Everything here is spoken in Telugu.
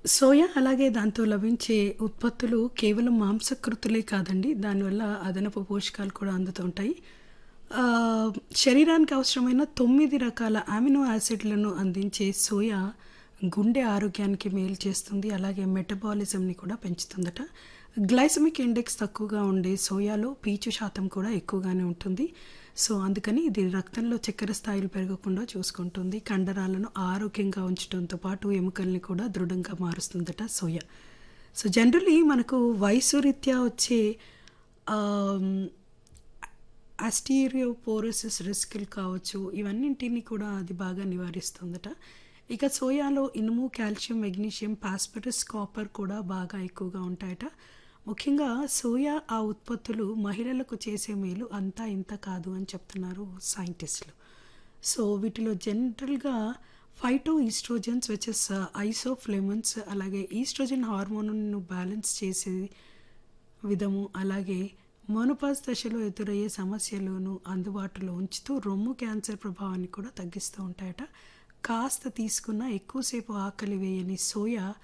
సోయా అలాగే దాంతో లభించే ఉత్పత్తులు కేవలం మాంసకృతులే కాదండి దానివల్ల అదనపు పోషకాలు కూడా అందుతుంటాయి ఆ, శరీరానికి అవసరమైన తొమ్మిది రకాల అమినో యాసిడ్లను అందించే సోయా గుండె ఆరోగ్యానికి మేలు చేస్తుంది అలాగే మెటబాలిజంని కూడా పెంచుతుందట గ్లైసమిక్ ఇండెక్స్ తక్కువగా ఉండే సోయాలో పీచు శాతం కూడా ఎక్కువగానే ఉంటుంది సో అందుకని ఇది రక్తంలో చక్కెర స్థాయిలు పెరగకుండా చూసుకుంటుంది కండరాలను ఆరోగ్యంగా ఉంచడంతో పాటు ఎముకల్ని కూడా దృఢంగా మారుస్తుందట సోయా సో జనరలీ మనకు వయసు రీత్యా వచ్చే ఆమ్, ఆస్టీరియోపోరోసిస్ రిస్కులు కావచ్చు ఇవన్నింటినీ కూడా అది బాగా నివారిస్తుందట ఇక సోయాలో ఇనుము కాల్షియం మెగ్నీషియం పాస్పరస్ కాపర్ కూడా బాగా ఎక్కువగా ఉంటాయట ముఖ్యంగా సోయా ఆ ఉత్పత్తులు మహిళలకు చేసే మేలు అంతా ఇంత కాదు అని చెప్తున్నారు సైంటిస్టులు సో వీటిలో జనరల్గా ఫైటో ఈస్ట్రోజన్స్ వచ్చేస్ ఐసోఫ్లేమన్స్ అలాగే ఈస్ట్రోజన్ హార్మోన్ను బ్యాలెన్స్ చేసే విధము అలాగే మోనోపాజ్ దశలో ఎదురయ్యే సమస్యలను అందుబాటులో ఉంచుతూ రొమ్ము క్యాన్సర్ ప్రభావాన్ని కూడా తగ్గిస్తూ ఉంటాయట కాస్త తీసుకున్న ఎక్కువసేపు ఆకలి వేయని సోయా